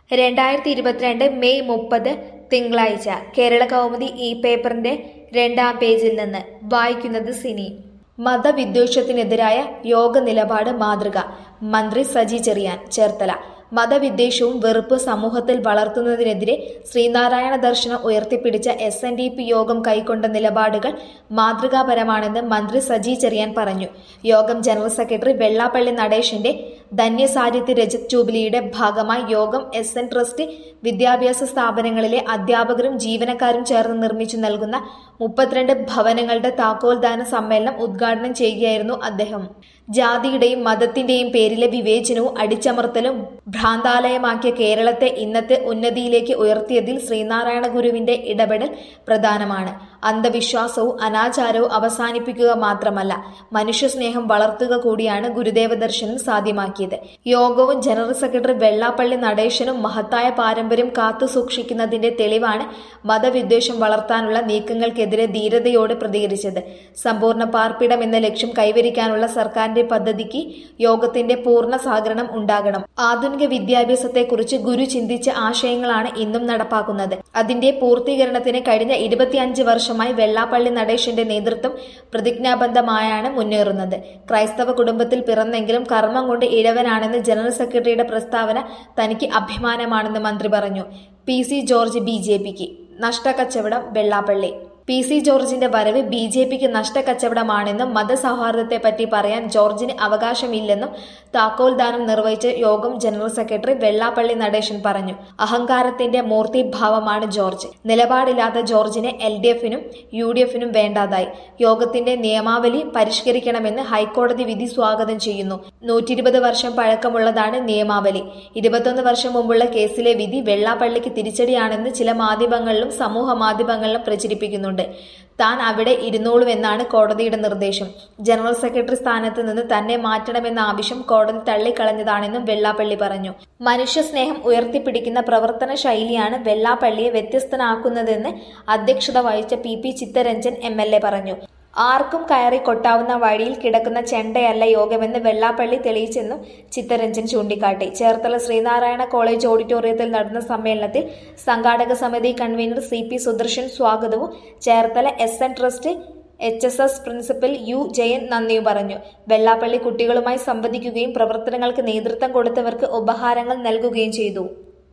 രണ്ടായിരത്തി ഇരുപത്തിരണ്ട് മെയ് മുപ്പത് തിങ്കളാഴ്ച കേരള കൗമുദി ഈ പേപ്പറിന്റെ രണ്ടാം പേജിൽ നിന്ന് വായിക്കുന്നത് സിനി മതവിദ്വേഷത്തിനെതിരായ യോഗ നിലപാട് മാതൃക മന്ത്രി സജി ചെറിയാൻ ചേർത്തല മതവിദ്വേഷവും വെറുപ്പ് സമൂഹത്തിൽ വളർത്തുന്നതിനെതിരെ ശ്രീനാരായണ ദർശനം ഉയർത്തിപ്പിടിച്ച എസ് എൻ ഡി പി യോഗം കൈക്കൊണ്ട നിലപാടുകൾ മാതൃകാപരമാണെന്ന് മന്ത്രി സജി ചെറിയാൻ പറഞ്ഞു യോഗം ജനറൽ സെക്രട്ടറി വെള്ളാപ്പള്ളി നടേശന്റെ ധന്യസാഹിത്യ രജത് ജൂബിലിയുടെ ഭാഗമായി യോഗം എസ് എൻ ട്രസ്റ്റ് വിദ്യാഭ്യാസ സ്ഥാപനങ്ങളിലെ അധ്യാപകരും ജീവനക്കാരും ചേർന്ന് നിർമ്മിച്ചു നൽകുന്ന മുപ്പത്തിരണ്ട് ഭവനങ്ങളുടെ താക്കോൽദാന സമ്മേളനം ഉദ്ഘാടനം ചെയ്യുകയായിരുന്നു അദ്ദേഹം ജാതിയുടെയും മതത്തിന്റെയും പേരിലെ വിവേചനവും അടിച്ചമർത്തലും ഭ്രാന്താലയമാക്കിയ കേരളത്തെ ഇന്നത്തെ ഉന്നതിയിലേക്ക് ഉയർത്തിയതിൽ ശ്രീനാരായണ ഗുരുവിന്റെ ഇടപെടൽ പ്രധാനമാണ് അന്ധവിശ്വാസവും അനാചാരവും അവസാനിപ്പിക്കുക മാത്രമല്ല മനുഷ്യസ്നേഹം വളർത്തുക കൂടിയാണ് ഗുരുദേവ ദർശനം സാധ്യമാക്കിയത് യോഗവും ജനറൽ സെക്രട്ടറി വെള്ളാപ്പള്ളി നടേശനും മഹത്തായ പാരമ്പര്യം കാത്തു സൂക്ഷിക്കുന്നതിന്റെ തെളിവാണ് മതവിദ്വേഷം വളർത്താനുള്ള നീക്കങ്ങൾക്കെതിരെ ധീരതയോടെ പ്രതികരിച്ചത് സമ്പൂർണ്ണ പാർപ്പിടം എന്ന ലക്ഷ്യം കൈവരിക്കാനുള്ള സർക്കാരിന്റെ പദ്ധതിക്ക് യോഗത്തിന്റെ പൂർണ്ണ സഹകരണം ഉണ്ടാകണം ആധുനിക വിദ്യാഭ്യാസത്തെക്കുറിച്ച് ഗുരു ചിന്തിച്ച ആശയങ്ങളാണ് ഇന്നും നടപ്പാക്കുന്നത് അതിന്റെ പൂർത്തീകരണത്തിന് കഴിഞ്ഞ ഇരുപത്തിയഞ്ച് വർഷമായി വെള്ളാപ്പള്ളി നടേശന്റെ നേതൃത്വം പ്രതിജ്ഞാബദ്ധമായാണ് മുന്നേറുന്നത് ക്രൈസ്തവ കുടുംബത്തിൽ പിറന്നെങ്കിലും കർമ്മം കൊണ്ട് ഇഴവനാണെന്ന് ജനറൽ സെക്രട്ടറിയുടെ പ്രസ്താവന തനിക്ക് അഭിമാനമാണെന്ന് മന്ത്രി പറഞ്ഞു P C George B J പിക്ക് നഷ്ടക്കച്ചവടം വെള്ളാപ്പള്ളി പി സി ജോർജിന്റെ വരവ് ബി ജെ പിക്ക് നഷ്ടക്കച്ചവടമാണെന്നും മതസൗഹാർദ്ദത്തെപ്പറ്റി പറയാൻ ജോർജിന് അവകാശമില്ലെന്നും താക്കോൽദാനം നിർവഹിച്ച യോഗം ജനറൽ സെക്രട്ടറി വെള്ളാപ്പള്ളി നടേശൻ പറഞ്ഞു അഹങ്കാരത്തിന്റെ മൂർത്തിഭാവമാണ് ജോർജ് നിലപാടില്ലാത്ത ജോർജിനെ എൽ ഡി എഫിനും യു ഡി എഫിനും വേണ്ടാതായി യോഗത്തിന്റെ നിയമാവലി പരിഷ്കരിക്കണമെന്ന് ഹൈക്കോടതി വിധി സ്വാഗതം ചെയ്യുന്നു നൂറ്റി ഇരുപത് വർഷം പഴക്കമുള്ളതാണ് നിയമാവലി ഇരുപത്തൊന്ന് വർഷം മുമ്പുള്ള കേസിലെ വിധി വെള്ളാപ്പള്ളിക്ക് തിരിച്ചടിയാണെന്ന് ചില മാധ്യമങ്ങളിലും സമൂഹ മാധ്യമങ്ങളിലും പ്രചരിപ്പിക്കുന്നുണ്ട് താൻ അവിടെ ഇരുന്നോളുമെന്നാണ് കോടതിയുടെ നിർദ്ദേശം ജനറൽ സെക്രട്ടറി സ്ഥാനത്ത് നിന്ന് തന്നെ മാറ്റണമെന്ന ആവശ്യം കോടതി തള്ളിക്കളഞ്ഞതാണെന്നും വെള്ളാപ്പള്ളി പറഞ്ഞു മനുഷ്യസ്നേഹം ഉയർത്തിപ്പിടിക്കുന്ന പ്രവർത്തന ശൈലിയാണ് വെള്ളാപ്പള്ളിയെ വ്യത്യസ്തനാക്കുന്നതെന്ന് അധ്യക്ഷത വഹിച്ച P P Chitharanjan M L A പറഞ്ഞു ആർക്കും കയറി കൊട്ടാവുന്ന വഴിയിൽ കിടക്കുന്ന ചെണ്ടയല്ല യോഗമെന്ന് വെള്ളാപ്പള്ളി തെളിയിച്ചെന്നും ചിത്തരഞ്ജൻ ചൂണ്ടിക്കാട്ടി ചേർത്തല ശ്രീനാരായണ കോളേജ് ഓഡിറ്റോറിയത്തിൽ നടന്ന സമ്മേളനത്തിൽ സംഘാടക സമിതി കൺവീനർ സി പി സുദർശൻ സ്വാഗതവും Cherthala S N trust H S S principal U Jayan നന്ദിയും പറഞ്ഞു വെള്ളാപ്പള്ളി കുട്ടികളുമായി സംവദിക്കുകയും പ്രവർത്തനങ്ങൾക്ക് നേതൃത്വം കൊടുത്തവർക്ക് ഉപഹാരങ്ങൾ നൽകുകയും ചെയ്തു